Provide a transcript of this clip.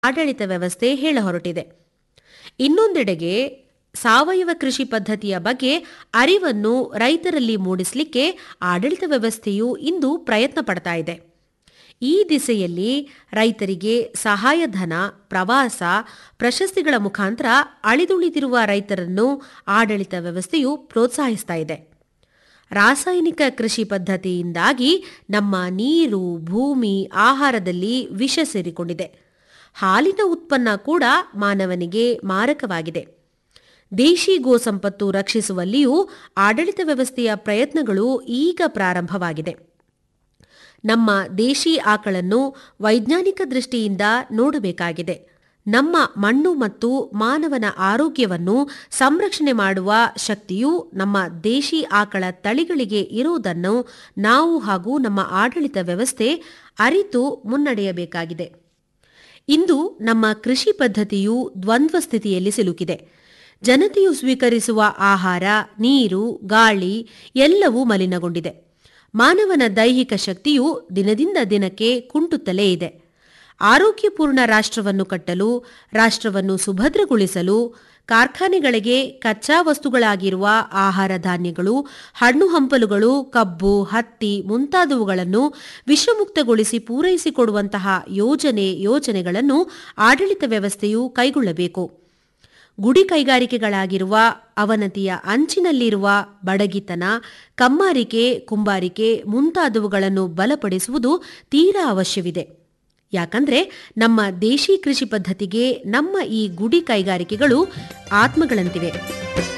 ಆಡಳಿತ ವ್ಯವಸ್ಥೆ ಹೇಳಹೊರಟಿದೆ ಇನ್ನೊಂದೆಡೆಗೆ ಸಾವಯವ ಕೃಷಿ ಪದ್ಧತಿಯ ಬಗ್ಗೆ ಅರಿವನ್ನು ರೈತರಲ್ಲಿ ಮೂಡಿಸಲಿಕ್ಕೆ ಆಡಳಿತ ವ್ಯವಸ್ಥೆಯು ಇಂದು ಪ್ರಯತ್ನ ಪಡ್ತಾ ಇದೆ ಈ ದಿಸೆಯಲ್ಲಿ ರೈತರಿಗೆ ಸಹಾಯಧನ ಪ್ರವಾಸ ಪ್ರಶಸ್ತಿಗಳ ಮುಖಾಂತರ ಅಳಿದುಳಿದಿರುವ ರೈತರನ್ನು ಆಡಳಿತ ವ್ಯವಸ್ಥೆಯು ಪ್ರೋತ್ಸಾಹಿಸ್ತಾ ಇದೆ ರಾಸಾಯನಿಕ ಕೃಷಿ ಪದ್ಧತಿಯಿಂದಾಗಿ ನಮ್ಮ ನೀರು ಭೂಮಿ ಆಹಾರದಲ್ಲಿ ವಿಷ ಸೇರಿಕೊಂಡಿದೆ ಹಾಲಿನ ಉತ್ಪನ್ನ ಕೂಡ ಮಾನವನಿಗೆ ಮಾರಕವಾಗಿದೆ ದೇಶಿ ಗೋ ಸಂಪತ್ತು ರಕ್ಷಿಸುವಲ್ಲಿಯೂ ಆಡಳಿತ ವ್ಯವಸ್ಥೆಯ ಪ್ರಯತ್ನಗಳು ಈಗ ಪ್ರಾರಂಭವಾಗಿದೆ ನಮ್ಮ ದೇಶಿ ಆಕಳನ್ನು ವೈಜ್ಞಾನಿಕ ದೃಷ್ಟಿಯಿಂದ ನೋಡಬೇಕಾಗಿದೆ ನಮ್ಮ ಮಣ್ಣು ಮತ್ತು ಮಾನವನ ಆರೋಗ್ಯವನ್ನು ಸಂರಕ್ಷಣೆ ಮಾಡುವ ಶಕ್ತಿಯು ನಮ್ಮ ದೇಶಿ ಆಕಳ ತಳಿಗಳಿಗೆ ಇರುವುದನ್ನು ನಾವು ಹಾಗೂ ನಮ್ಮ ಆಡಳಿತ ವ್ಯವಸ್ಥೆ ಅರಿತು ಮುನ್ನಡೆಯಬೇಕಾಗಿದೆ ಇಂದು ನಮ್ಮ ಕೃಷಿ ಪದ್ಧತಿಯು ದ್ವಂದ್ವ ಸ್ಥಿತಿಯಲ್ಲಿ ಸಿಲುಕಿದೆ ಜನತೆಯು ಸ್ವೀಕರಿಸುವ ಆಹಾರ ನೀರು ಗಾಳಿ ಎಲ್ಲವೂ ಮಲಿನಗೊಂಡಿದೆ ಮಾನವನ ದೈಹಿಕ ಶಕ್ತಿಯು ದಿನದಿಂದ ದಿನಕ್ಕೆ ಕುಂಟುತ್ತಲೇ ಇದೆ ಆರೋಗ್ಯಪೂರ್ಣ ರಾಷ್ಟ್ರವನ್ನು ಕಟ್ಟಲು ರಾಷ್ಟ್ರವನ್ನು ಸುಭದ್ರಗೊಳಿಸಲು ಕಾರ್ಖಾನೆಗಳಿಗೆ ಕಚ್ಚಾ ವಸ್ತುಗಳಾಗಿರುವ ಆಹಾರ ಧಾನ್ಯಗಳು ಹಣ್ಣು ಹಂಪಲುಗಳು ಕಬ್ಬು ಹತ್ತಿ ಮುಂತಾದವುಗಳನ್ನು ವಿಷಮುಕ್ತಗೊಳಿಸಿ ಪೂರೈಸಿಕೊಡುವಂತಹ ಯೋಜನೆ ಯೋಜನೆಗಳನ್ನು ಆಡಳಿತ ವ್ಯವಸ್ಥೆಯು ಕೈಗೊಳ್ಳಬೇಕು ಗುಡಿ ಕೈಗಾರಿಕೆಗಳಾಗಿರುವ ಅವನತಿಯ ಅಂಚಿನಲ್ಲಿರುವ ಬಡಗಿತನ ಕಮ್ಮಾರಿಕೆ ಕುಂಬಾರಿಕೆ ಮುಂತಾದವುಗಳನ್ನು ಬಲಪಡಿಸುವುದು ತೀರಾ ಅವಶ್ಯವಿದೆ ಯಾಕಂದ್ರೆ ನಮ್ಮ ದೇಶಿ ಕೃಷಿ ಪದ್ಧತಿಗೆ ನಮ್ಮ ಈ ಗುಡಿ ಕೈಗಾರಿಕೆಗಳು ಆತ್ಮಗಳಂತಿವೆ